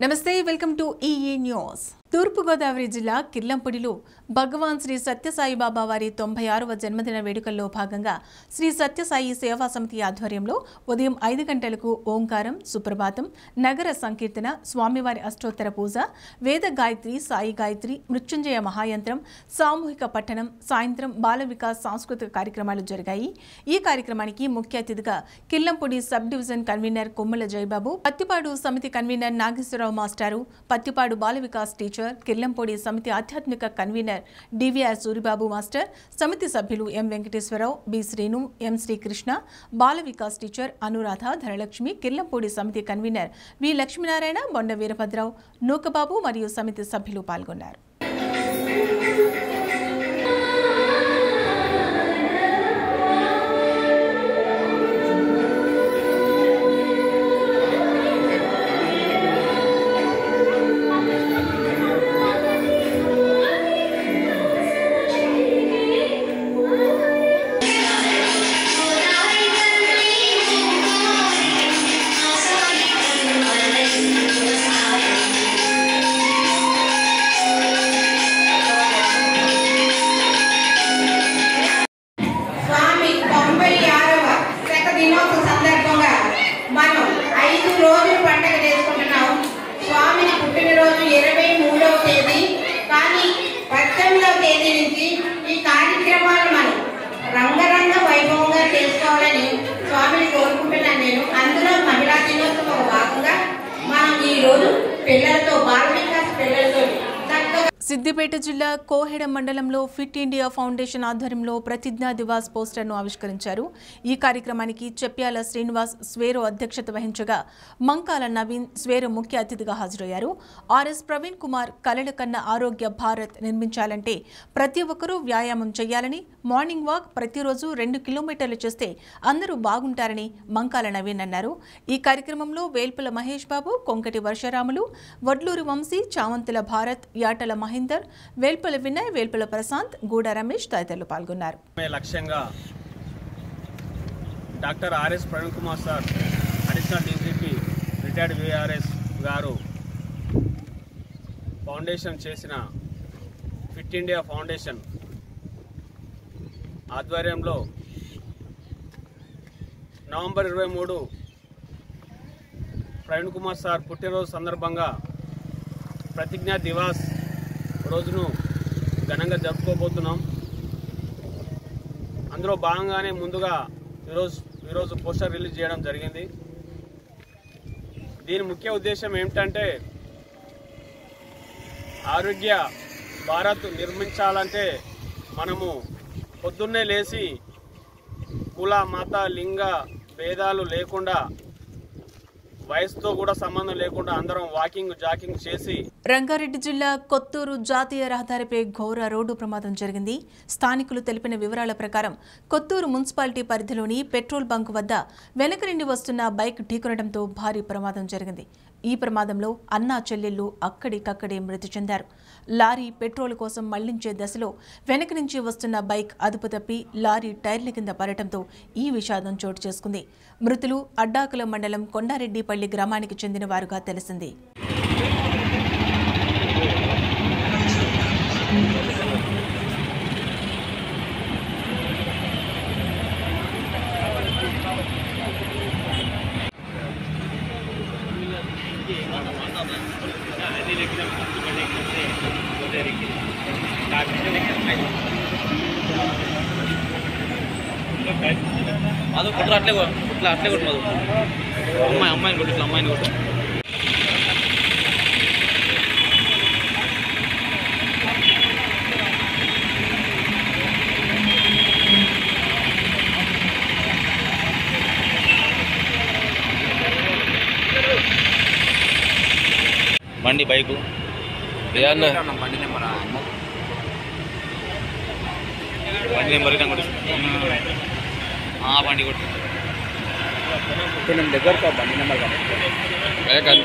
నమస్తే welcome to EE news Thoorpu Godavari జిల్లా కిర్లంపూడిలో భగవాన్ శ్రీ సత్యసాయి బాబా వారి తొంభై ఆరవ జన్మదిన వేడుకల్లో భాగంగా శ్రీ సత్యసాయి సేవా సమితి ఆధ్వర్యంలో ఉదయం ఐదు గంటలకు ఓంకారం సుప్రభాతం నగర సంకీర్తన స్వామివారి అష్టోత్తర పూజ వేద గాయత్రి సాయి గాయత్రి మృత్యుంజయ మహాయంత్రం సామూహిక పఠనం సాయంత్రం బాల వికాస్ సాంస్కృతిక కార్యక్రమాలు జరిగాయి ఈ కార్యక్రమానికి ముఖ్య అతిథిగా కిల్లంపూడి సబ్ డివిజన్ కన్వీనర్ కొమ్మల జయబాబు పత్తిపాడు సమితి కన్వీనర్ నాగేశ్వరరావు మాస్టారు పత్తిపాడు బాల వికాస్ టీచర్ కిల్లంపూడి సమితి ఆధ్యాత్మిక కన్వీనర్ డివిఆర్ సూరిబాబు మాస్టర్ సమితి సభ్యులు M Venkateswararao B Srinu M Srikrishna Bala Vikas teacher Anuradha Dhanalakshmi Killampudi సమితి కన్వీనర్ వి లక్ష్మీనారాయణ బొండ వీరభద్రరావు నూకబాబు మరియు సమితి సభ్యులు పాల్గొన్నారు స్వామి తొంభై ఆరవ శత దినోత్సవ సందర్భంగా మనం ఐదు రోజులు పండగ చేసుకుంటున్నాం స్వామిని పుట్టినరోజు ఇరవై మూడవ తేదీ కానీ పద్దెనిమిదవ తేదీ నుంచి ఈ కార్యక్రమాలు మనం రంగరంగ వైభవంగా చేసుకోవాలని స్వామిని కోరుకుంటున్నాను నేను అందులో మహిళా దినోత్సవం ఒక భాగంగా మనం ఈ రోజు పిల్లలతో బాల వికాస్ పిల్లలతో చక్కగా సిద్దిపేట జిల్లా కోహెడ మండలంలో ఫిట్ ఇండియా ఫౌండేషన్ ఆధ్వర్యంలో ప్రతిజ్ఞా దివాస్ పోస్టర్ను ఆవిష్కరించారు ఈ కార్యక్రమానికి చెప్యాల శ్రీనివాస్ స్వేరో అధ్యక్షత వహించగా మంకాల నవీన్ స్వేరో ముఖ్య అతిథిగా హాజరయ్యారు ఆర్ఎస్ ప్రవీణ్ కుమార్ కలల కన్న ఆరోగ్య భారత్ నిర్మించాలంటే ప్రతి ఒక్కరూ వ్యాయామం చేయాలని మార్నింగ్ వాక్ ప్రతిరోజు రెండు కిలోమీటర్లు చేస్తే అందరూ బాగుంటారని మంకాల నవీన్ అన్నారు ఈ కార్యక్రమంలో వేల్పుల మహేష్ బాబు కొంకటి వర్షరాములు వడ్లూరు వంశీ చావంతుల భారత్ యాటల మహేందర్ వేల్పుల వినయ్ వేల్పుల ప్రశాంత్ గూడ రమేష్ తదితరులు పాల్గొన్నారు మే లక్ష్యంగా doctor RS Praveen Kumar sir additional DGP retired VRS గారు ఫౌండేషన్ చేసిన ఫిట్ ఇండియా ఫౌండేషన్ ఆధ్వర్యంలో నవంబర్ ఇరవై మూడు ప్రవీణ్ కుమార్ సార్ పుట్టినరోజు సందర్భంగా ప్రతిజ్ఞా దివాస్ రోజును ఘనంగా జరుపుకోబోతున్నాం అందులో భాగంగానే ముందుగా ఈరోజు ఈరోజు పోస్టర్ రిలీజ్ చేయడం జరిగింది దీని ముఖ్య ఉద్దేశం ఏమిటంటే ఆరోగ్య భారత్ నిర్మించాలంటే మనము పొద్దున్నే లేచి కుల మత లింగ భేదాలు లేకుండా వయసుతో కూడా సంబంధం లేకుండా అందరం వాకింగ్ జాకింగ్ చేసి రంగారెడ్డి జిల్లా కొత్తూరు జాతీయ రహదారిపై ఘోర రోడ్డు ప్రమాదం జరిగింది స్థానికులు తెలిపిన వివరాల ప్రకారం కొత్తూరు మున్సిపాలిటీ పరిధిలోని పెట్రోల్ బంక్ వద్ద వెనక నుండి వస్తున్న బైక్ ఢీకొనడంతో భారీ ప్రమాదం జరిగింది ఈ ప్రమాదంలో అన్నా చెల్లెళ్ళు అక్కడికక్కడే మృతి చెందారు లారీ పెట్రోల్ కోసం మళ్లించే దశలో వెనక నుంచి వస్తున్న బైక్ అదుపు తప్పి లారీ టైర్ల కింద పడటంతో ఈ విషాదం చోటు చేసుకుంది మృతులు అడ్డాకుల మండలం కొండారెడ్డిపల్లి గ్రామానికి చెందిన వారుగా తెలిసింది అది కుట్ర అట్లే కొ- ఇట్లా అట్లే కొట్టు మధు అమ్మాయి అమ్మాయిని కొట్టు ఇట్లా అమ్మాయిని కొట్టు బండి బైకు బండి నెంబర్ బండి నెంబర్ ఇట్లా కొట్టు ఆ బండి కొట్టు కొంచెం దగ్గర బండి నెంబర్ కనిపిస్తుంది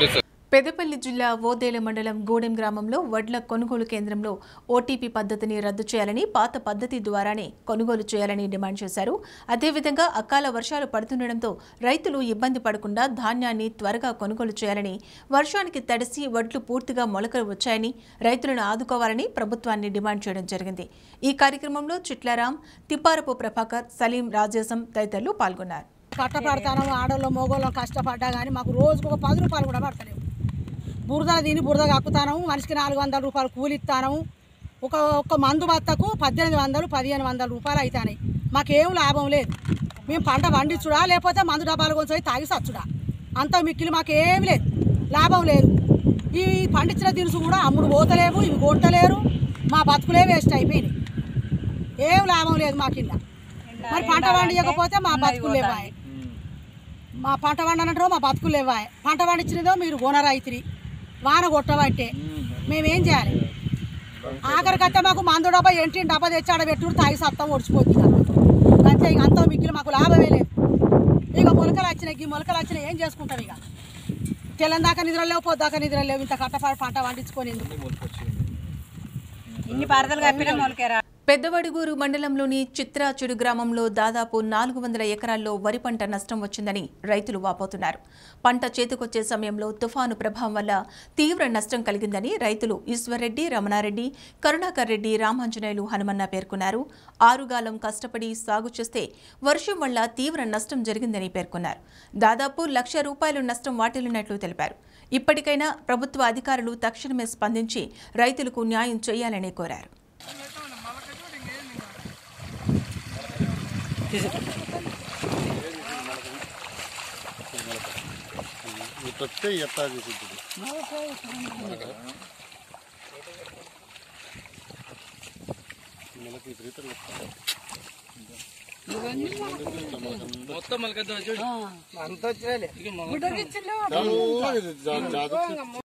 పెద్దపల్లి జిల్లా ఓదేల మండలం గూడెం గ్రామంలో వడ్ల కొనుగోలు కేంద్రంలో ఓటీపీ పద్ధతిని రద్దు చేయాలని పాత పద్ధతి ద్వారానే కొనుగోలు చేయాలని డిమాండ్ చేశారు అదేవిధంగా అకాల వర్షాలు పడుతుండటంతో రైతులు ఇబ్బంది పడకుండా ధాన్యాన్ని త్వరగా కొనుగోలు చేయాలని వర్షానికి తడిసి వడ్లు పూర్తిగా మొలకలు వచ్చాయని రైతులను ఆదుకోవాలని ప్రభుత్వాన్ని డిమాండ్ చేయడం జరిగింది ఈ కార్యక్రమంలో చిట్లారాం తిప్పారపు ప్రభాకర్ సలీం రాజేశం తదితరులు పాల్గొన్నారు కట్టపడతాను ఆడోళ్ళం మగోళ్ళం కష్టపడ్డా కానీ మాకు రోజుకు ఒక పది రూపాయలు కూడా పడతలేవు బురదలు తిని బురద కక్కుతాను మనిషికి నాలుగు వందల రూపాయలు కూలి ఇస్తాను ఒక ఒక్క మందు బత్తకు పద్దెనిమిది వందలు పదిహేను వందల రూపాయలు అవుతాయి మాకేం లాభం లేదు మేము పంట పండించుడా లేకపోతే మందు డబ్బాలు కొంచెం తాగి సచ్చుడా అంత మిక్కిలి మాకేం లేదు లాభం లేదు ఈ పండించిన దినుసు కూడా అమ్ముడు పోతలేవు ఇవి కొంటలేరు మా బతుకులే వేస్ట్ అయిపోయినాయి ఏం లాభం లేదు మా కింద మరి పంట పండియకపోతే మా బతుకులు లేవాయి మా పంట పండనంటారో మా బతుకులు లేవాయి పంట పండించినదో మీరు ఓనరైతిరి వాన కొట్టబట్టే మేమేం చేయాలి ఆఖరికైతే మాకు మందు డబ్బా ఎంటి డబ్బా తెచ్చి ఆడ పెట్టుడు తాగి సత్తం ఒడిచిపోతుంది అంతే ఇక అంతా మిక్కిలి మాకు లాభమే లేదు ఇక మొలకలు వచ్చినాయి ఈ మొలకలు వచ్చినాయి ఏం చేసుకుంటాం ఇక తెల్లని దాకా నిద్ర లేవు పొద్దాక నిద్ర లేవు ఇంత కట్టపాడు పంట పండించుకొని ఎందుకు ఇన్ని పరదలు కప్పినా మొలకేరా పెద్దవడుగూరు మండలంలోని చిత్రాచుడు గ్రామంలో దాదాపు నాలుగు వందల ఎకరాల్లో వరి పంట నష్టం వచ్చిందని రైతులు వాపోతున్నారు పంట చేతికొచ్చే సమయంలో తుఫాను ప్రభావం వల్ల తీవ్ర నష్టం కలిగిందని రైతులు ఈశ్వర్రెడ్డి రమణారెడ్డి కరుణాకర్ రెడ్డి రామాంజనేయులు హనుమన్న పేర్కొన్నారు ఆరుగాలం కష్టపడి సాగు చేస్తే వర్షం వల్ల తీవ్ర నష్టం జరిగిందని పేర్కొన్నారు దాదాపు లక్ష రూపాయలు నష్టం వాటిల్లినట్లు తెలిపారు ఇప్పటికైనా ప్రభుత్వ అధికారులు తక్షణమే స్పందించి రైతులకు న్యాయం చేయాలని కోరారు ఇట్టొస్తే ఎత్తా చేసింది నెలకి విపరీతంగా మొత్తం మలకద్దు చూడు ఇది జా- జాగ్రత్త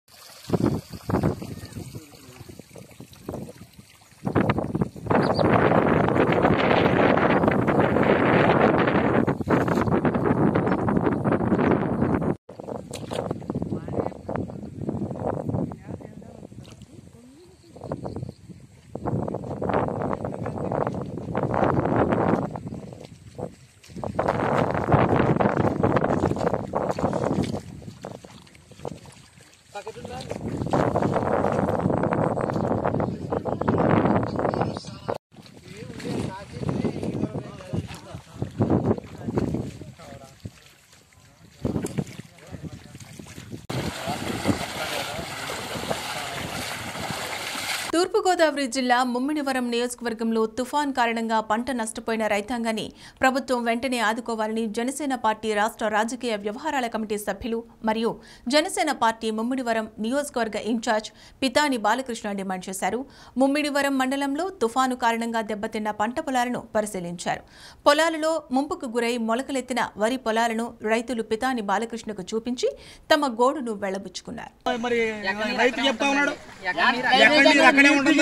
తూర్పుగోదావరి జిల్లా ముమ్మిడివరం నియోజకవర్గంలో తుఫాన్ కారణంగా పంట నష్టపోయిన రైతాంగాన్ని ప్రభుత్వం వెంటనే ఆదుకోవాలని జనసేన పార్టీ రాష్ట్ర రాజకీయ వ్యవహారాల కమిటీ సభ్యులు మరియు జనసేన పార్టీ ముమ్మిడివరం నియోజకవర్గ ఇన్ఛార్జ్ పితాని బాలకృష్ణ డిమాండ్ చేశారు ముమ్మిడివరం మండలంలో తుఫాను కారణంగా దెబ్బతిన్న పంట పొలాలను పరిశీలించారు పొలాలలో ముంపుకు గురై మొలకలెత్తిన వరి పొలాలను రైతులు పితాని బాలకృష్ణకు చూపించి తమ గోడును వెళ్లబుచ్చుకున్నారు మరి రైతు చెప్తా ఉన్నాడు ఎక్కడ నీరు అక్కడే ఉంటుంది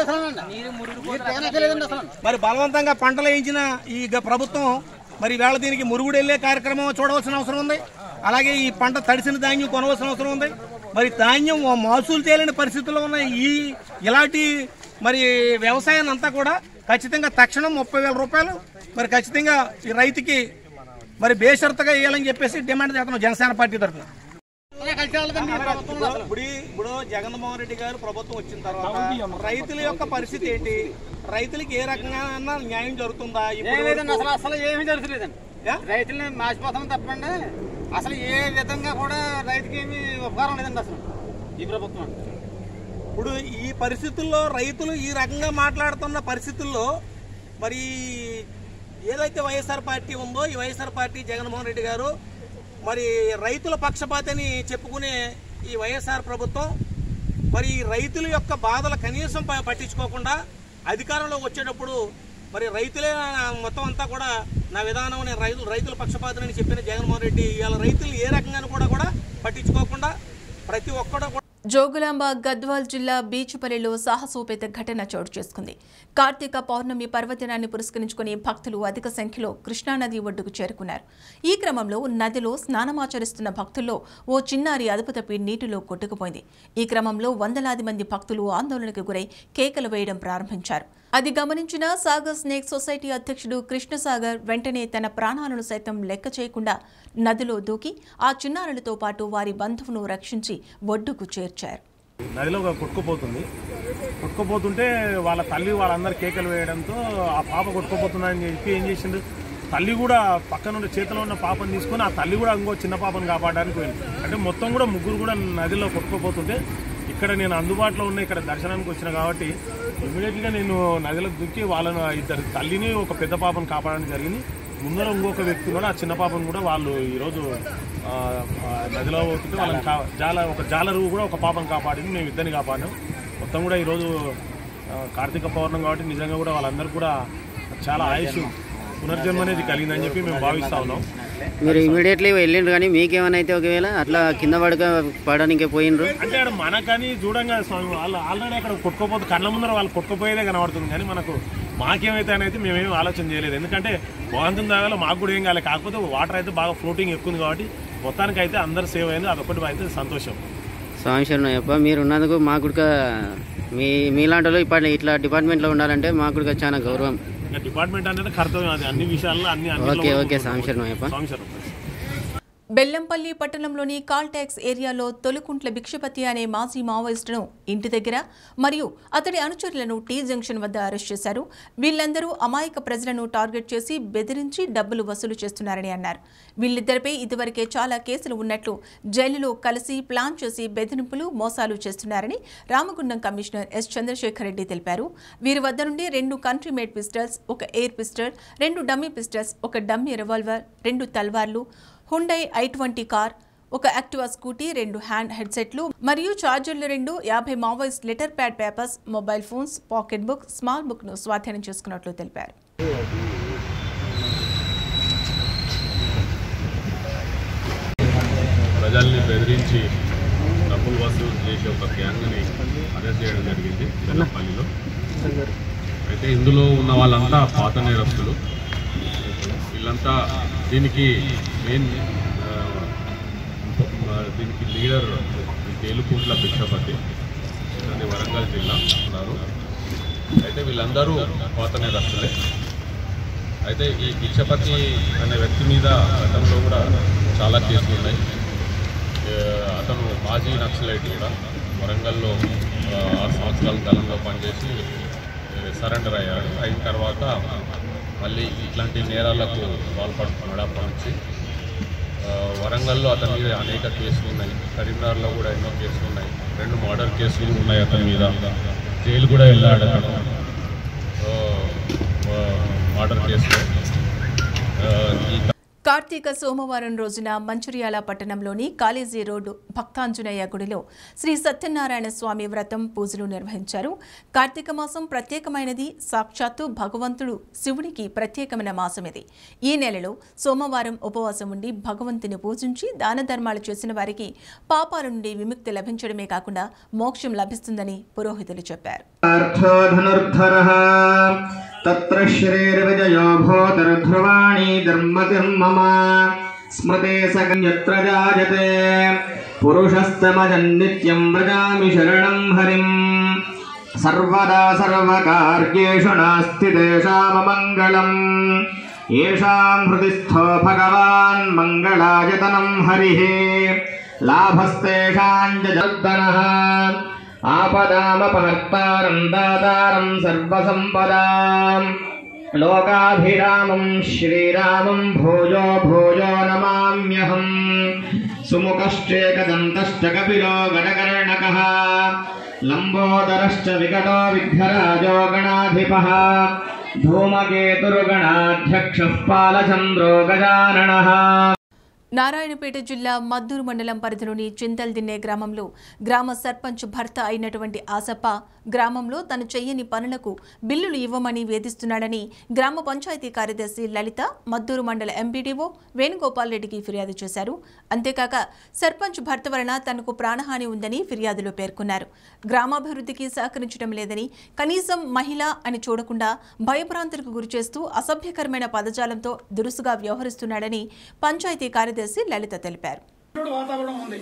మరి బలవంతంగా పంటలు వేయించిన ఈ గ- ప్రభుత్వం మరి వేళ దీనికి మురుగుడు వెళ్ళే కార్యక్రమం చూడవలసిన అవసరం ఉంది అలాగే ఈ పంట తడిసిన ధాన్యం కొనవలసిన అవసరం ఉంది మరి ధాన్యం మాసులు తేలిన పరిస్థితుల్లో ఉన్న ఈ ఇలాంటి మరి వ్యవసాయాన్ని అంతా కూడా ఖచ్చితంగా తక్షణం ముప్పై వేల రూపాయలు మరి ఖచ్చితంగా ఈ రైతుకి మరి బేషరతుగా వేయాలని చెప్పేసి డిమాండ్ చేస్తున్నాం జనసేన పార్టీ తరఫున ఇప్పుడు ఇప్పుడు జగన్మోహన్ రెడ్డి గారు ప్రభుత్వం వచ్చిన తర్వాత రైతుల యొక్క పరిస్థితి ఏంటి రైతులకి ఏ రకంగా న్యాయం జరుగుతుందా ఇప్పుడు లేదండి అసలు అసలు ఏమీ జరుగుతులేదండి యా? రైతుల్ని మాసిపోతాం తప్పండి అసలు ఏ విధంగా కూడా రైతుకి ఏమి ఉపకారం లేదండి అసలు ఈ ప్రభుత్వం ఇప్పుడు ఈ పరిస్థితుల్లో రైతులు ఈ రకంగా మాట్లాడుతున్న పరిస్థితుల్లో మరి ఏదైతే వైఎస్ఆర్ పార్టీ ఉందో ఈ వైఎస్ఆర్ పార్టీ జగన్మోహన్ రెడ్డి గారు మరి రైతుల పక్షపాతని చెప్పుకునే ఈ వైఎస్ఆర్ ప్రభుత్వం మరి ఈ రైతుల యొక్క బాధలు కనీసం ప- పట్టించుకోకుండా అధికారంలోకి వచ్చేటప్పుడు మరి రైతులే నా- మొత్తం అంతా కూడా నా విధానం నేను రైతులు రైతుల పక్షపాతనని చెప్పిన జగన్మోహన్ రెడ్డి ఇవాళ రైతులు ఏ రకంగా కూడా కూడా పట్టించుకోకుండా ప్రతి ఒక్కడు కూడా జోగులాంబ గద్వాల్ జిల్లా బీచుపల్లిలో సాహసోపేత ఘటన చోటు చేసుకుంది కార్తీక పౌర్ణమి పర్వదినాన్ని పురస్కరించుకుని భక్తులు అధిక సంఖ్యలో కృష్ణానది ఒడ్డుకు చేరుకున్నారు ఈ క్రమంలో నదిలో స్నానమాచరిస్తున్న భక్తుల్లో ఓ చిన్నారి అదుపు తప్పి నీటిలో కొట్టుకుపోయింది ఈ క్రమంలో వందలాది మంది భక్తులు ఆందోళనకు గురై కేకలు వేయడం ప్రారంభించారు అది గమనించిన సాగర్ స్నేక్ సొసైటీ అధ్యక్షుడు కృష్ణసాగర్ వెంటనే తన ప్రాణాలను సైతం లెక్క చేయకుండా నదిలో దూకి ఆ చిన్నారులతో పాటు వారి బంధువును రక్షించి ఒడ్డుకు చేర్చారు నదిలో ఒక కొట్టుకుపోతుంది కొట్టుకుపోతుంటే వాళ్ళ తల్లి వాళ్ళందరూ కేకలు వేయడంతో ఆ పాప కొట్టుకుపోతుందని చెప్పి ఏం చేసిండు తల్లి కూడా పక్కన ఉన్న చేతిలో ఉన్న పాపను తీసుకొని ఆ తల్లి కూడా ఇంకో చిన్న పాపను కాపాడడానికి పోయింది అంటే మొత్తం కూడా ముగ్గురు కూడా నదిలో కొట్టుకుపోతుంటే ఇక్కడ నేను అందుబాటులో ఉన్న ఇక్కడ దర్శనానికి వచ్చిన కాబట్టి ఇమీడియట్గా నేను నదిలో దుక్కి వాళ్ళను ఇద్దరు తల్లిని ఒక పెద్ద పాపను కాపాడడం జరిగింది ముందర ఇంకొక వ్యక్తి కూడా ఆ చిన్న పాపను కూడా వాళ్ళు ఈరోజు ఆ, ఆ, నదిలో పోతుంటే వాళ్ళని కా- జాల ఒక జాలరు కూడా ఒక పాపను కాపాడింది మేము ఇద్దరిని కాపాడినాం మొత్తం కూడా ఈరోజు ఆ, కార్తీక పౌర్ణం కాబట్టి నిజంగా కూడా వాళ్ళందరూ కూడా చాలా ఆయుష్ పునర్జన్మ అనేది కలిగిందని చెప్పి మేము భావిస్తా ఉన్నాం మీరు ఇమీడియట్లీ వెళ్ళిండ్రు కానీ మీకేమైనా అయితే ఒకవేళ అట్లా కింద పడక పడడానికి పోయిండ్రు అంటే ఆడ మనకని చూడంగా స్వామి వాళ్ళు ఆల్రెడీ అక్కడ కొట్టుకోపోతే కళ్ళ ముందర వాళ్ళు కొట్టుకుపోయేదే కనబడుతుంది కానీ మనకు మాకేమైతే అనేది మేమేం ఆలోచన చేయలేదు ఎందుకంటే భగవంతుని దాగాలో మాకు కూడా ఏం కాలేదు కాకపోతే వాటర్ అయితే బాగా ఫ్లోటింగ్ ఎక్కువ ఉంది కాబట్టి మొత్తానికి అయితే అందరు సేవ్ అయింది అదొకటి అయితే సంతోషం స్వామి శరణయ్యప్ప మీరు ఉన్నందుకు మాకు కూడా మీ మీలాంటి వాళ్ళు ఇప్పటి ఇట్లా డిపార్ట్మెంట్లో ఉండాలంటే మాకు కూడా చాలా గౌరవం ఇంకా డిపార్ట్మెంట్ అనేది కర్తవ్యం అది అన్ని విషయాల్లో అన్ని అన్నిట్లో ఓకే కూడా ఓకే స్వామి శరణయ్యప్ప స్వామి శరణం. బెల్లంపల్లి పట్టణంలోని కాల్టాక్స్ ఏరియాలో తొలుకుంట్ల భిక్షపతి అనే మాజీ మావోయిస్టును ఇంటి దగ్గర మరియు అతడి అనుచరులను టీ జంక్షన్ వద్ద అరెస్ట్ చేశారు వీళ్ళందరూ అమాయక ప్రజలను టార్గెట్ చేసి బెదిరించి డబ్బులు వసూలు చేస్తున్నారని అన్నారు వీళ్ళిద్దరిపై ఇదివరకే చాలా కేసులు ఉన్నట్లు జైలులో కలిసి ప్లాన్ చేసి బెదిరింపులు మోసాలు చేస్తున్నారని రామగుండం కమిషనర్ ఎస్ చంద్రశేఖర్ రెడ్డి తెలిపారు వీరి వద్ద నుండి రెండు కంట్రీ మేడ్ పిస్టల్స్ ఒక ఎయిర్ పిస్టల్ రెండు డమ్మీ పిస్టల్స్ ఒక డమ్మీ రివాల్వర్ రెండు తల్వార్లు హుండై ఐ ట్వంటీ కార్ ఒక యాక్టివా స్కూటీ రెండు హ్యాండ్ హెడ్సెట్లు మరియు ఛార్జర్లు రెండు యాభై Maoist letter pad papers mobile phones pocket book small book ను స్వాధీనం చేసుకున్నట్లు తెలిపారు ప్రజల్ని బెదిరించి డబ్బులు వసూలు చేసే ఒక గ్యాంగ్ని అరెస్ట్ చేయడం జరిగింది బెల్లంపల్లిలో అయితే ఇందులో ఉన్న వాళ్ళంతా పాత నేరస్తులు వీళ్ళంతా దీనికి మెయిన్ ఆ, ఆ, దీనికి లీడర్ తేలుకుంట్ల భిక్షపతి ఇతని వరంగల్ జిల్లా ఉన్నారు అయితే వీళ్ళందరూ పాత నేరస్తులే అయితే ఈ భిక్షపతి అనే వ్యక్తి మీద గతంలో కూడా చాలా కేసులు ఉన్నాయి ఏ, అతను మాజీ నక్సలైట్ కూడా వరంగల్లో ఆ, ఆరు సంవత్సరాల కాలంలో పనిచేసి ఏ, సరెండర్ అయ్యాడు అయిన తర్వాత మళ్ళీ ఇట్లాంటి నేరాలకు పాల్పడుతున్నాడు అప్పటి నుంచి ఆ, వరంగల్లో అతని మీద అనేక కేసులు ఉన్నాయి కరీంనగర్లో కూడా ఎన్నో కేసులు ఉన్నాయి రెండు మర్డర్ కేసులు ఉన్నాయి అతని మీద జైలు కూడా వెళ్ళాడు అతను మర్డర్ కేసులో ఆ, ఈ కార్తీక సోమవారం రోజున మంచిర్యాల పట్టణంలోని కాలేజీ రోడ్డు భక్తాంజనేయ గుడిలో శ్రీ సత్యనారాయణ స్వామి వ్రతం పూజలు నిర్వహించారు కార్తీక మాసం ప్రత్యేకమైనది సాక్షాత్తు భగవంతుడు శివునికి ప్రత్యేకమైన మాసం ఇది ఈ నెలలో సోమవారం ఉపవాసం ఉండి భగవంతుని పూజించి దాన ధర్మాలు చేసిన వారికి పాపాల నుండి విముక్తి లభించడమే కాకుండా మోక్షం లభిస్తుందని పురోహితులు చెప్పారు अर्थो धनुर्धरः तत्र श्रीर्विजयो भूतिर्ध्रुवाणी धर्मतिर्मम स्मृते सकं यत्र जायते पुरुषस्तमजन्नित्यं व्रजामि शरणं हरिम् सर्वदा सर्वकार्येषु नास्ति तेषाममङ्गलम् येषां हृदिस्थो भगवान् मङ्गलायतनं हरिः लाभस्तेषां च जर्दनः आपदामपहर्तारं दातारं सर्वसम्पदाम् लोकाभिरामं श्रीरामं भोजो भोजो नमाम्यहम् सुमुखश्चेकदन्तश्च कपिलो गणकर्णकः लम्बोदरश्च विकटो विघ्नराजो गणाधिपः धूमकेतुर्गणाध्यक्षः पालचन्द्रो गजाननः నారాయణపేట జిల్లా మద్దూరు మండలం పరిధిలోని చింతల్ దిన్నే గ్రామంలో గ్రామ సర్పంచ్ భర్త అయినటువంటి ఆసప్ప గ్రామంలో తను చెయ్యని పనులకు బిల్లులు ఇవ్వమని వేధిస్తున్నాడని గ్రామ పంచాయతీ కార్యదర్శి లలిత మద్దూరు మండల ఎంపీడీఓ వేణుగోపాల్ రెడ్డికి ఫిర్యాదు చేశారు అంతేకాక సర్పంచ్ భర్త వలన తనకు ప్రాణహాని ఉందని ఫిర్యాదులో పేర్కొన్నారు గ్రామాభివృద్ధికి సహకరించడం లేదని కనీసం మహిళ అని చూడకుండా భయభ్రాంతులకు గురిచేస్తూ అసభ్యకరమైన పదజాలంతో దురుసుగా వ్యవహరిస్తున్నాడని పంచాయతీ కార్యదర్శి లలిత తెలిపారు ఇటువంటి వాతావరణం ఉంది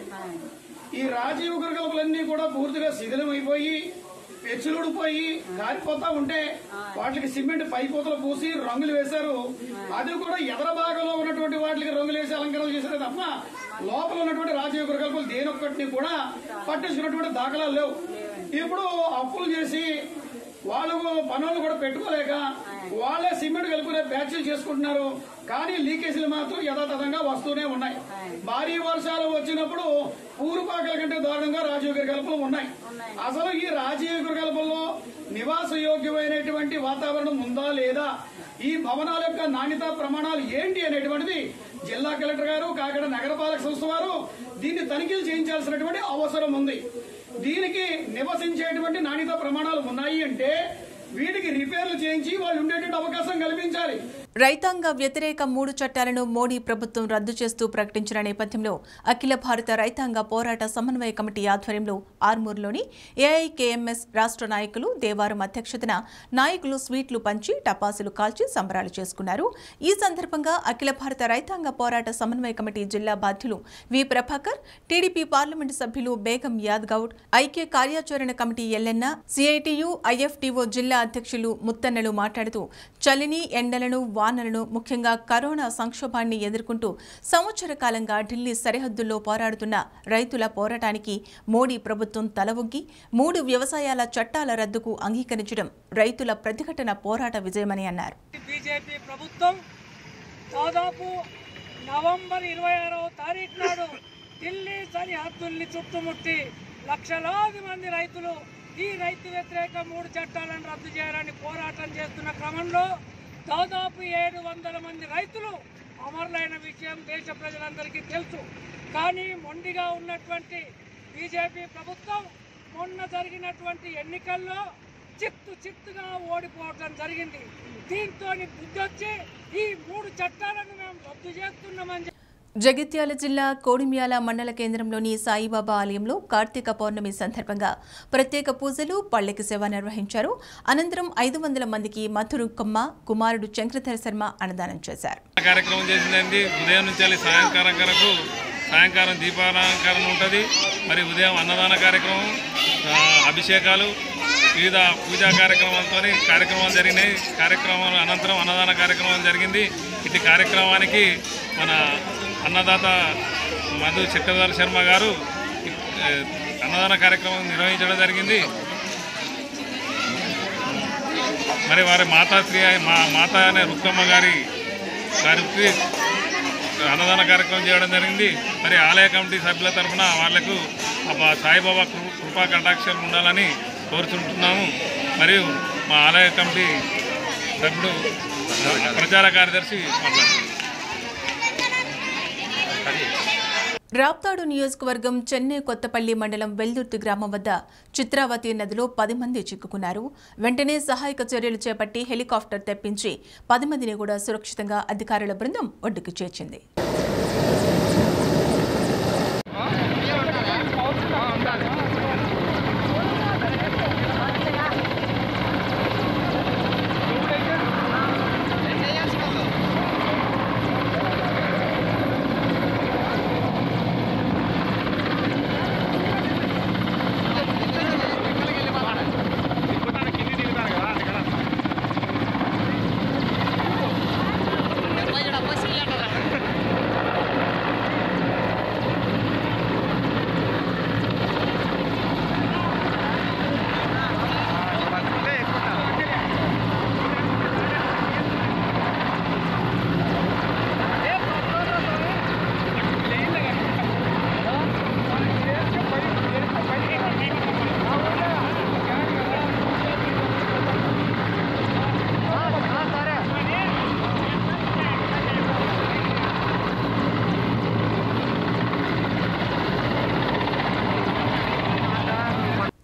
ఈ రాజీవ్ గృహలన్నీ కూడా పూర్తిగా శిథిలమైపోయి పెచ్చులుడిపోయి కారిపోతా ఉంటే వాటికి సిమెంట్ పైపోతలు పూసి రంగులు వేశారు అది కూడా ఎదర భాగంలో ఉన్నటువంటి వాటికి రంగులు వేసి అలంకరణ చేశారు తప్ప లోపల ఉన్నటువంటి రాజీవ్ గృహకల్పలు దేనొక్కటిని కూడా పట్టించుకున్నటువంటి దాఖలాలు లేవు ఇప్పుడు అప్పులు చేసి వాళ్ళు పనులు కూడా పెట్టుకోలేక వాళ్ళే సిమెంట్ కలుపుకునే బ్యాచ్లు చేసుకుంటున్నారు కానీ లీకేజీలు మాత్రం యథాతథంగా వస్తూనే ఉన్నాయి భారీ వర్షాలు వచ్చినప్పుడు పూర్వపాకల కంటే దారుణంగా రాజీవ్ గృహకల్పలు ఉన్నాయి అసలు ఈ రాజీవ్ గృహకల్పంలో నివాస యోగ్యమైనటువంటి వాతావరణం ఉందా లేదా ఈ భవనాల యొక్క నాణ్యత ప్రమాణాలు ఏంటి అనేటువంటిది జిల్లా కలెక్టర్ గారు కాకినాడ నగరపాలక సంస్థ వారు దీన్ని తనిఖీలు చేయించాల్సినటువంటి అవసరం ఉంది దీనికి నివసించేటువంటి నాణ్యత ప్రమాణాలు ఉన్నాయి అంటే వీటికి రిపేర్లు చేయించి వాళ్ళు ఉండేటువంటి అవకాశం కల్పించాలి రైతాంగ వ్యతిరేక మూడు చట్టాలను మోడీ ప్రభుత్వం రద్దు చేస్తూ ప్రకటించిన నేపథ్యంలో అఖిల భారత రైతాంగ పోరాట సమన్వయ కమిటీ ఆధ్వర్యంలో ఆర్మూర్లోని ఏఐకేఎంఎస్ రాష్ట్ర నాయకులు దేవారం అధ్యక్షతన నాయకులు స్వీట్లు పంచి టపాసులు కాల్చి సంబరాలు చేసుకున్నారు ఈ సందర్భంగా అఖిల భారత రైతాంగ పోరాట సమన్వయ కమిటీ జిల్లా బాధ్యులు వి ప్రభాకర్ టీడీపీ పార్లమెంటు సభ్యులు బేగం యాద్గౌడ్ ఐక్య కార్యాచరణ కమిటీ ఎల్ఎన్న సిఐటియు ఐఎఫ్టీఓ జిల్లా అధ్యక్షులు ముత్తన్నలు మాట్లాడుతూ చలిని ఎండలను వానలను ముఖ్యంగా కరోనా సంక్షోభాన్ని ఎదుర్కొంటూ సంవత్సర కాలంగా ఢిల్లీ సరిహద్దుల్లో పోరాడుతున్న రైతుల పోరాటానికి మోడీ ప్రభుత్వం తలవొగ్గి మూడు వ్యవసాయాల చట్టాల రద్దుకు అంగీకరించడం రైతుల ప్రతిఘటన పోరాట విజయమని అన్నారు బీజేపీ ప్రభుత్వం దాదాపు నవంబర్ ఇరవై ఆరవ తారీఖు నాడు ఢిల్లీ సరిహద్దుల్ని చుట్టుముట్టి లక్షలాది మంది రైతులు ఈ రైతు వ్యతిరేక మూడు చట్టాలను రద్దు చేయాలని పోరాటం చేస్తున్న క్రమంలో దాదాపు ఏడు వందల మంది రైతులు అమరులైన విషయం దేశ ప్రజలందరికీ తెలుసు కానీ మొండిగా ఉన్నటువంటి బీజేపీ ప్రభుత్వం మొన్న జరిగినటువంటి ఎన్నికల్లో చిత్తు చిత్తుగా ఓడిపోవడం జరిగింది దీంతో బుద్ధొచ్చి ఈ మూడు చట్టాలను మేము రద్దు చేస్తున్నామని చెప్పి జగిత్యాల జిల్లా కోడిమ్యాల మండల కేంద్రంలోని సాయిబాబా ఆలయంలో కార్తీక పౌర్ణమి సందర్భంగా ప్రత్యేక పూజలు పల్లెకి సేవ నిర్వహించారు అనంతరం ఐదు వందల మందికి మధురు కొమ్మ కుమారుడు చంక్రధర శర్మ అన్నదానం చేశారు కార్యక్రమం చేసిందండి ఉదయం నుంచి వెళ్ళి సాయంకాలం వరకు సాయంకాలం దీపాలంకరణ ఉంటుంది మరి ఉదయం అన్నదాన కార్యక్రమం ఆ, అభిషేకాలు వివిధ పూజా కార్యక్రమాలతో కార్యక్రమాలు జరిగినాయి కార్యక్రమం అనంతరం అన్నదాన కార్యక్రమం జరిగింది ఇటు కార్యక్రమానికి మన అన్నదాత మధు చక్రధర్ శర్మ గారు ఆ, అన్నదాన కార్యక్రమం నిర్వహించడం జరిగింది మరి వారి మాతాశ్రీ మా మాత అనే రుక్కమ్మ గారి గారికి అన్నదాన కార్యక్రమం చేయడం జరిగింది మరి ఆలయ కమిటీ సభ్యుల తరఫున వాళ్లకు ఆ సాయిబాబా కృ- కృపా కటాక్షం ఉండాలని కోరుతుంటున్నాము మరియు మా ఆలయ కమిటీ సభ్యుడు ప్రచార కార్యదర్శి మాట్లాడుతున్నారు రాప్తాడు నియోజకవర్గం చెన్నై కొత్తపల్లి మండలం వెల్దుర్తి గ్రామం వద్ద చిత్రావతి నదిలో పది మంది చిక్కుకున్నారు వెంటనే సహాయక చర్యలు చేపట్టి హెలికాప్టర్ తెప్పించి పది మందిని కూడా సురక్షితంగా అధికారుల బృందం ఒడ్డుకు చేర్చింది Vaya la poesía,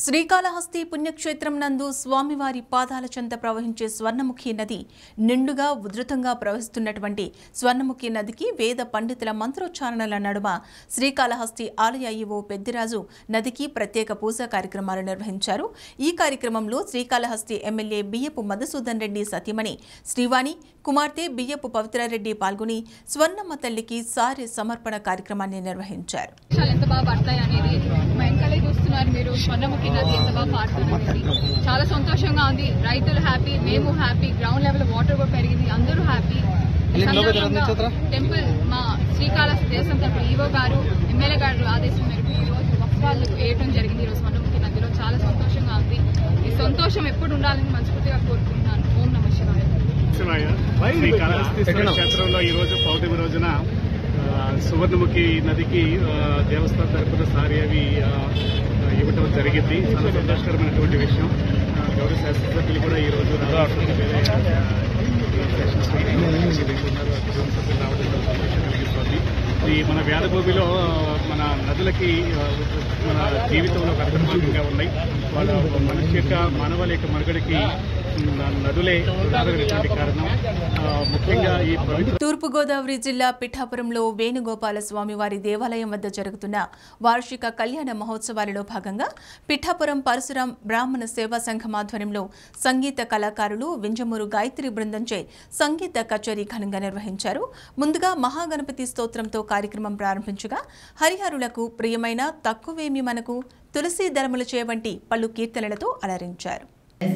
శ్రీకాళహస్తి పుణ్యక్షేత్రం నందు స్వామివారి పాదాల చెంత ప్రవహించే స్వర్ణముఖి నది నిండుగా ఉధృతంగా ప్రవహిస్తున్నటువంటి స్వర్ణముఖి నదికి వేద పండితుల మంత్రోచ్చారణల నడుమ శ్రీకాళహస్తి ఆలయ ఈవో పెద్దిరాజు నదికి ప్రత్యేక పూజా కార్యక్రమాలు నిర్వహించారు ఈ కార్యక్రమంలో శ్రీకాళహస్తి ఎమ్మెల్యే బియ్యపు మధుసూదన్ రెడ్డి సతీమణి శ్రీవాణి కుమార్తె బియ్యపు పవిత్రారెడ్డి పాల్గొని స్వర్ణమ్మ తల్లికి సారి సమర్పణ కార్యక్రమాన్ని నిర్వహించారు వర్షాలు ఎంత బాగా పడతాయి అనేది మా వెనకాలే చూస్తున్నారు మీరు స్వర్ణముఖి నది ఎంత బాగా పారుతుంది అనేది చాలా సంతోషంగా ఉంది రైతులు హ్యాపీ మేము హ్యాపీ గ్రౌండ్ లెవెల్ వాటర్ కూడా పెరిగింది అందరూ హ్యాపీ టెంపుల్ మా శ్రీకాళహస్తి దేశం తరపు ఈవో గారు ఎమ్మెల్యే గారు ఆదేశం మేరకు ఈ రోజు వస్త్రాలు వేయడం జరిగింది ఈ రోజు స్వర్ణముఖి నదిలో చాలా సంతోషంగా ఉంది ఈ సంతోషం ఎప్పుడు ఉండాలని మనస్ఫూర్తిగా కోరుకుంటున్నాను ఓం నమ శివాయ శివాయ శ్రీ కాళహస్తీశ్వర క్షేత్రంలో ఈ రోజు పౌర్ణమి రోజున ఆ, సువర్ణముఖి నదికి ఆ, దేవస్థానం తరపున సారి అవి ఆ, ఇవ్వటం జరిగింది చాలా సంతోషకరమైనటువంటి విషయం ఆ, గౌరవ శాస్త్రసభ్యులు కూడా ఈ రోజు రావడం వేరే, ఆ, ఈ సెషన్స్ మీటింగ్ ఉన్నారు. ఆ కుటుంబ సభ్యులు రావడం చాలా సంతోషం కలిగిస్తోంది ఈ మన వేదభూమిలో ఆ, మన నదులకి ఆ, మన జీవితంలో ఒక అంతర్భాగంగా ఉన్నాయి వాళ్ళ మనిషి యొక్క మానవాళి యొక్క మనుగడకి ఉమ్, నదులే ప్రధానమైనటువంటి కారణం ఆ, ముఖ్యంగా ఈ పవిత్ర తూర్పుగోదావరి జిల్లా పిఠాపురంలో వేణుగోపాల స్వామివారి దేవాలయం వద్ద జరుగుతున్న వార్షిక కళ్యాణ మహోత్సవాలలో భాగంగా పిఠాపురం పరశురాం బ్రాహ్మణ సేవా సంఘం ఆధ్వర్యంలో సంగీత కళాకారులు వింజమూరు గాయత్రి బృందంచే సంగీత కచేరీ ఘనంగా నిర్వహించారు ముందుగా మహాగణపతి స్తోత్రంతో కార్యక్రమం ప్రారంభించగా హరిహరులకు ప్రియమైన తక్కువేమి మనకు తులసి ధరములు వంటి పలు కీర్తనలతో అలరించారు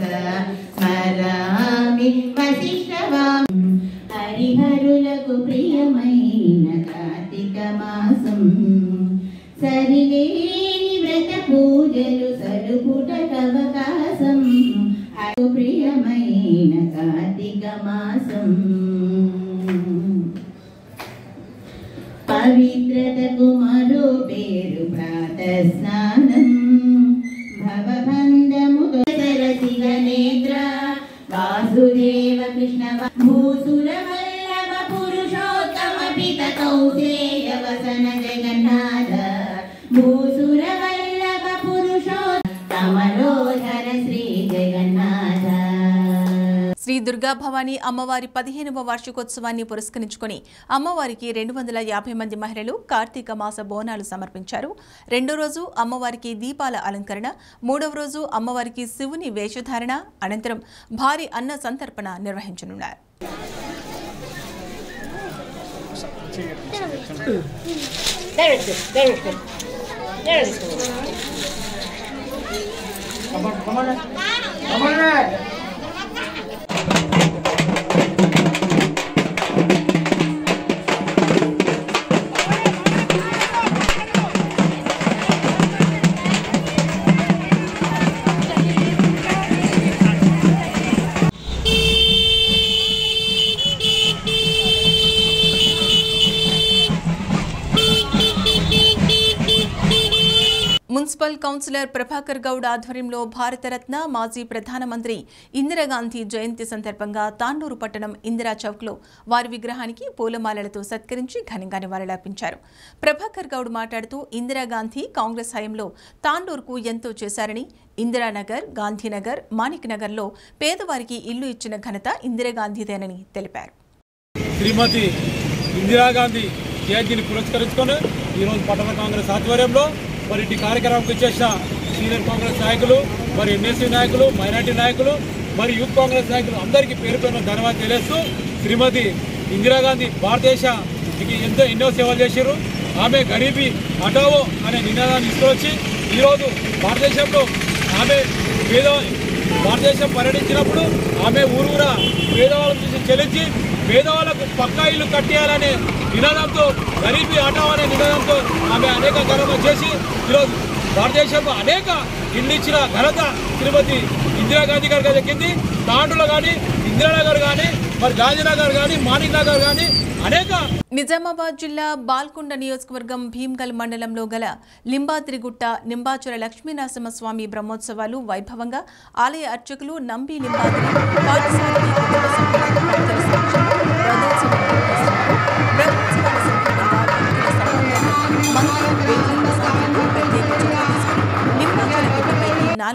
స్మరామి వశిష్ఠవాం హరిహరులకు ప్రియమైన కార్తీక మాసం సరిలేని వ్రత పూజలు సరుపుట అవకాశం అటు ప్రియమైన కార్తీక మాసం పవిత్రతకు మరో పేరు ప్రాత స్నానం భవబంధము సరసిగ నేత్ర వాసుదేవ కృష్ణ భూసుర వల్లభ పురుషోత్తమ పిత కౌసేయ వసన జగన్నాథ భూసుర వల్లభ పురుషోత్తమలోధర శ్రీ జగన్నాథ శ్రీ దుర్గా భవానీ అమ్మవారి పదిహేనవ వార్షికోత్సవాన్ని పురస్కరించుకొని అమ్మవారికి రెండు వందల యాభై మంది మహిళలు కార్తీక మాస బోనాలు సమర్పించారు రెండో రోజు అమ్మవారికి దీపాల అలంకరణ మూడవ రోజు అమ్మవారికి శివుని వేషధారణ అనంతరం భారీ అన్న సంతర్పణ నిర్వహించనున్నారు మున్సిపల్ కౌన్సిలర్ ప్రభాకర్ గౌడ్ ఆధ్వర్యంలో భారతరత్న మాజీ ప్రధానమంత్రి ఇందిరాగాంధీ జయంతి సందర్భంగా తాండూరు పట్టణం ఇందిరా చౌక్లో వారి విగ్రహానికి పూలమాలలతో సత్కరించి ఘనంగా నివాళులర్పించారు ప్రభాకర్ గౌడ్ మాట్లాడుతూ ఇందిరాగాంధీ కాంగ్రెస్ హయాంలో తాండూరుకు ఎంతో చేశారని ఇందిరానగర్ గాంధీనగర్ మాణిక్ నగర్లో పేదవారికి ఇల్లు ఇచ్చిన ఘనత ఇందిరాగాంధీదేనని తెలిపారు శ్రీమతి ఇందిరాగాంధీ జయంతిని పురస్కరించుకొని ఈరోజు పట్టణ కాంగ్రెస్ ఆధ్వర్యంలో మరి ఇటు కార్యక్రమంకి వచ్చేసిన సీనియర్ కాంగ్రెస్ నాయకులు మరి ఎన్ఎస్సీ నాయకులు మైనార్టీ నాయకులు మరి యూత్ కాంగ్రెస్ నాయకులు అందరికీ పేరు పేరున ధన్యవాదాలు తెలియస్తూ శ్రీమతి ఇందిరాగాంధీ భారతదేశానికి ఎంతో ఎన్నో సేవలు చేశారు ఆమె గరీబీ హటావో అనే నినాదాన్ని తీసుకొచ్చి ఈరోజు భారతదేశంలో ఆమె పేద భారతదేశం పర్యటించినప్పుడు ఆమె ఊరూరా పేదవాళ్ళ చూసి చెల్లించి పేదవాళ్ళకు పక్కా ఇల్లు కట్టేయాలనే నినాదంతో గరీబీ హటావ్ అనే నినాదంతో ఆమె అనేక కార్యక్రమాలు చేసి ఈరోజు భారతదేశంలో అనేక ఇల్లు ఇచ్చిన ఘనత శ్రీమతి ఇందిరాగాంధీ గారికి దక్కింది తాండూలో కానీ ఇందిరానగర్ కానీ మరి గాంధీనగర్ కానీ మాణిక్ నగర్ కానీ అనేక నిజామాబాద్ జిల్లా బాల్కొండ నియోజకవర్గం భీమ్గల్ మండలంలో గల లింబాద్రిగుట్ట నింబాచుర లక్ష్మీనరసింహస్వామి బ్రహ్మోత్సవాలు వైభవంగా ఆలయ అర్చకులు నంబి లింబాద్రి పాఠశాలకి కుటుంబ సభ్యులు భక్తుల సమక్షంలో రథోత్సవం నిర్వహిస్తున్నారు. బ్రహ్మోత్సవాల సందర్భంగా భక్తుల సమూహాలు మంగళ వేదిక ప్రసాదాలను ప్రత్యేక చొరవ తీసుకుని లింబాచుర గుట్టపైకి నాలుగు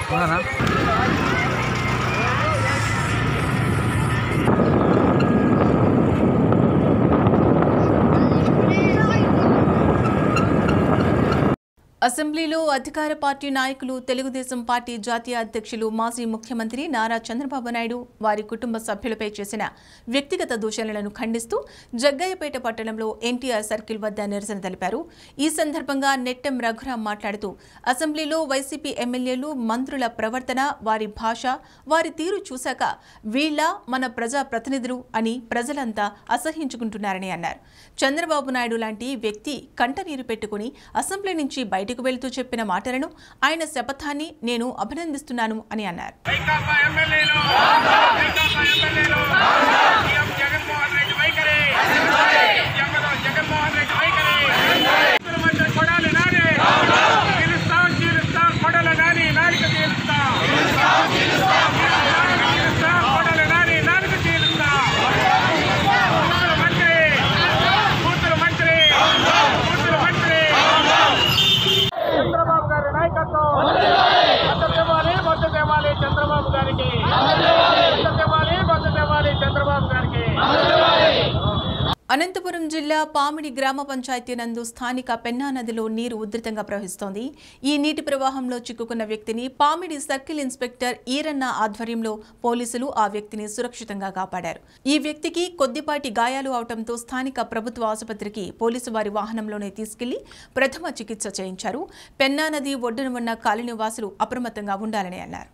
అసెంబ్లీలో అధికార పార్టీ నాయకులు తెలుగుదేశం పార్టీ జాతీయ అధ్యక్షులు మాజీ ముఖ్యమంత్రి నారా చంద్రబాబు నాయుడు వారి కుటుంబ సభ్యులపై చేసిన వ్యక్తిగత దూషణలను ఖండిస్తూ జగ్గయ్యపేట పట్టణంలో ఎన్టీఆర్ సర్కిల్ వద్ద నిరసన తెలిపారు ఈ సందర్భంగా నెట్టెం రఘురాం మాట్లాడుతూ అసెంబ్లీలో వైసీపీ ఎమ్మెల్యేలు మంత్రుల ప్రవర్తన వారి భాష వారి తీరు చూశాక వీళ్ళ మన ప్రజా ప్రతినిధులు అని ప్రజలంతా అసహించుకుంటున్నారని అన్నారు చంద్రబాబు నాయుడు లాంటి వ్యక్తి కంటనీరు పెట్టుకుని అసెంబ్లీ నుంచి బయటకు వెళుతూ చెప్పిన మాటలను ఆయన శపథాన్ని నేను అభినందిస్తున్నాను అని అన్నారు చంద్రబాబు గారి నాయకత్వం మద్దతు ఇవ్వాలి మద్దతు ఇవ్వాలి చంద్రబాబు గారికి మద్దతు ఇవ్వాలి మద్దతు ఇవ్వాలి చంద్రబాబు గారికి అనంతపురం జిల్లా పామిడి గ్రామ పంచాయతీ నందు స్థానిక పెన్నా నదిలో నీరు ఉధృతంగా ప్రవహిస్తోంది ఈ నీటి ప్రవాహంలో చిక్కుకున్న వ్యక్తిని పామిడి సర్కిల్ ఇన్స్పెక్టర్ ఈరన్న ఆధ్వర్యంలో పోలీసులు ఆ వ్యక్తిని సురక్షితంగా కాపాడారు ఈ వ్యక్తికి కొద్దిపాటి గాయాలు అవడంతో స్థానిక ప్రభుత్వ ఆసుపత్రికి పోలీసు వారి వాహనంలోనే తీసుకెళ్లి ప్రథమ చికిత్స చేయించారు పెన్నా నది ఒడ్డున ఉన్న కాలనీ వాసులు అప్రమత్తంగా ఉండాలని అన్నారు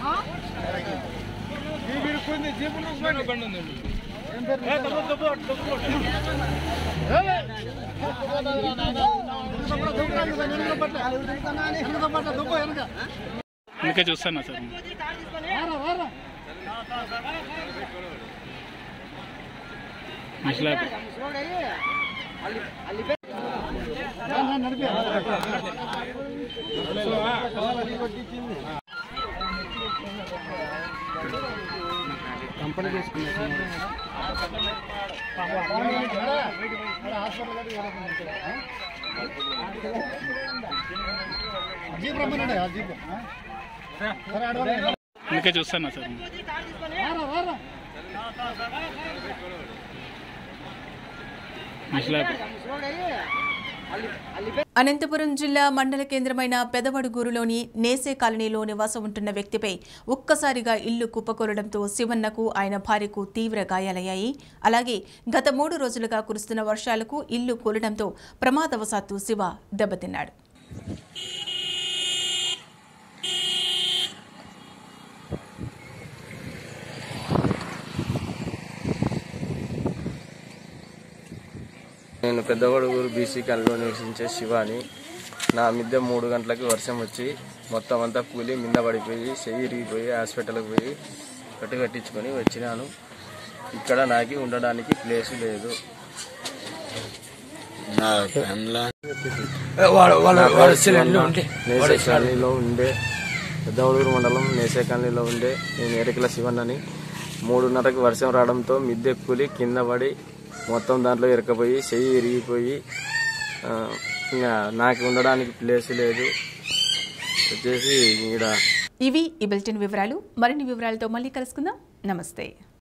అందుకే చూస్తాను సార్ ముసలా కంపెనీ జీప్ రమ్మన్నాడు ఆ జీప్ అందుకే చూస్తాను సార్ ముసలా అనంతపురం జిల్లా మండల కేంద్రమైన పెదవడుగూరులోని నేసే కాలనీలో నివాసం ఉంటున్న వ్యక్తిపై ఒక్కసారిగా ఇల్లు కుప్పకూలడంతో శివన్నకు ఆయన భార్యకు తీవ్ర గాయాలయ్యాయి అలాగే గత మూడు రోజులుగా కురుస్తున్న వర్షాలకు ఇల్లు కూలడంతో ప్రమాదవశాత్తు శివ దెబ్బతిన్నాడు నేను పెద్దగొడుగురు బీసీ కాలనీలో నివసించే శివాని నా మిద్దె మూడు గంటలకి వర్షం వచ్చి మొత్తం అంతా కూలి మింద పడిపోయి చెయ్యి ఇరిగిపోయి హాస్పిటల్కి పోయి కట్టు కట్టించుకొని వచ్చినాను ఇక్కడ నాకు ఉండడానికి ప్లేస్ లేదు వాడు- వాడు- వాడు నా సిలిండర్లో ఉండే. నేసే వాడు కాలనీలో ఉండే పెద్దవడూరు మండలం నేసే కాలనీలో ఉండే నేను ఎరికల శివన్నని మూడున్నరకి వర్షం రావడంతో మిద్దె కూలి కింద పడి మొత్తం దాంట్లో ఇరకపోయి చెయ్యి ఇరిగిపోయి ఆ, ఇంకా నాకు ఉండడానికి ప్లేస్ లేదు వచ్చేసి ఈడ ఇవి ఈ బులెటిన్ వివరాలు మరిన్ని వివరాలతో మళ్ళీ కలుసుకుందాం నమస్తే